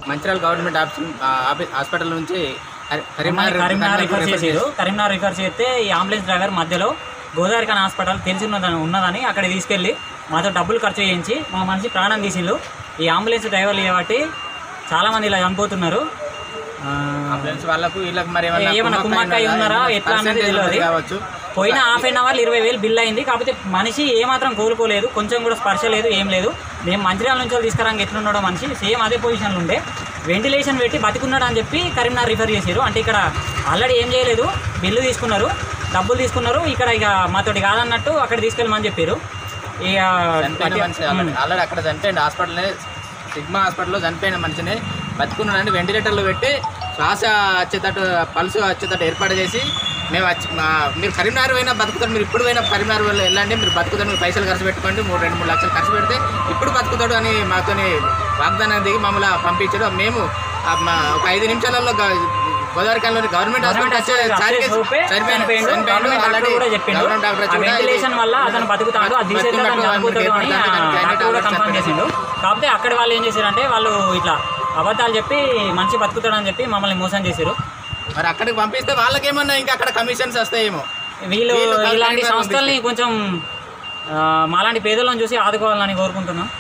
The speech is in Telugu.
Mancherial government office office- hospital నుంచి హరి- కరీంనగర్ కరీంనగర్ కరీంనగర్ రిఫర్ రిఫర్ చేసారు కరీంనగర్ రిఫర్ చేస్తే ఈ అంబులెన్స్ డ్రైవర్ మధ్యలో గోదావరి ఖాన్ హాస్పిటల్ తెలిసి ఉన్నదని ఉన్నదని అక్కడ తీసుకెళ్ళి మాతో డబ్బులు ఖర్చు చేయించి మా మనిషి ప్రాణం తీసిండు ఈ అంబులెన్స్ డ్రైవర్లు కాబట్టి చాలామంది ఇలా చనిపోతున్నారు ఆ, అంబులెన్స్ వాళ్ళకు వీళ్ళకి మరి ఏమన్నా కుమ్మక్కై ఉన్నారా ఎట్లా అనేది తెలియదు కావచ్చు పోయిన హాఫ్ అన్ అవర్ ఇరవై వేలు బిల్ అయింది కాకపోతే మనిషి ఏమాత్రం కోలుకోలేదు కొంచెం కూడా స్పర్శ లేదు ఏం లేదు మేము మంచిర్యాల నుంచి వాళ్ళు తీసుకురానికి ఎట్లున్నాడో మనిషి సేమ్ అదే పొజిషన్లో ఉండే వెంటిలేషన్ పెట్టి బతికున్నాడు అని చెప్పి కరీంనగర్ రిఫర్ చేశారు అంటే ఇక్కడ ఆల్రెడీ ఏం చేయలేదు బిల్లు తీసుకున్నారు డబ్బులు తీసుకున్నారు ఇక్కడ ఇక మాతోటి కాదన్నట్టు అక్కడ తీసుకెళ్ళమని చెప్పారు ఇక చనిపోయిన మనిషి ఆల్రెడీ ఆల్రెడీ అక్కడ చనిపోయింది హాస్పిటల్ సిగ్మా హాస్పిటల్లో చనిపోయిన మనిషిని బతుకున్నాడని వెంటిలేటర్లో పెట్టి శ్వాస వచ్చేటట్టు పల్స్ వచ్చేటట్టు ఏర్పాటు చేసి మేము వచ్చి మా- మీరు కరీంనగర్ పోయినా బతుకుతారు మీరు ఇప్పుడు పోయినా కరీంనగర్ వెళ్ళ- వెళ్ళండి మీరు బతుకుతారు మీరు పైసలు ఖర్చు పెట్టుకోండి మూడు రెండు మూడు లక్షలు ఖర్చు పెడితే ఇప్పుడు బతుకుతాడు అని మాతోని వాగ్దానం దిగి మమ్మల్ని పంపించారు మేము ఆ మా ఒక ఐదు నిమిషాలలో గ- గోదావరి కాలంలోని గవర్నమెంట్ హాస్పిటల్ వచ్చే సరికి చనిపోయిన చనిపోయిండు ఆల్రెడీ గవర్నమెంట్ డాక్టర్ వచ్చి కూడా ఇది- వెంటిలేషన్ వల్ల అతను బతుకుతాడు అది తీసేస్తే అతను బతుకున్నట్టు చనిపోతాడు అని ఏర్పడతాడు కానీ ఆ, డాక్టర్ కూడా కన్ఫర్మ్ చనిపోయిండు. చేసిండు కాకపోతే అక్కడ వాళ్ళు ఏం చేశారంటే వాళ్ళు ఇట్లా అబద్ధాలు చెప్పి మనిషి బతుకుతాడని చెప్పి మమ్మల్ని మోసం చేశారు మరి అక్కడికి పంపిస్తే వాళ్ళకేమన్నా ఇంకా అక్కడ కమిషన్స్ వస్తాయేమో వీళ్ళు వీళ్ళు ఇలాంటి కరీంనగర్ సంస్థల్ని కొంచెం ఆ, మాలాంటి పేదలను చూసి ఆదుకోవాలని కోరుకుంటున్నాం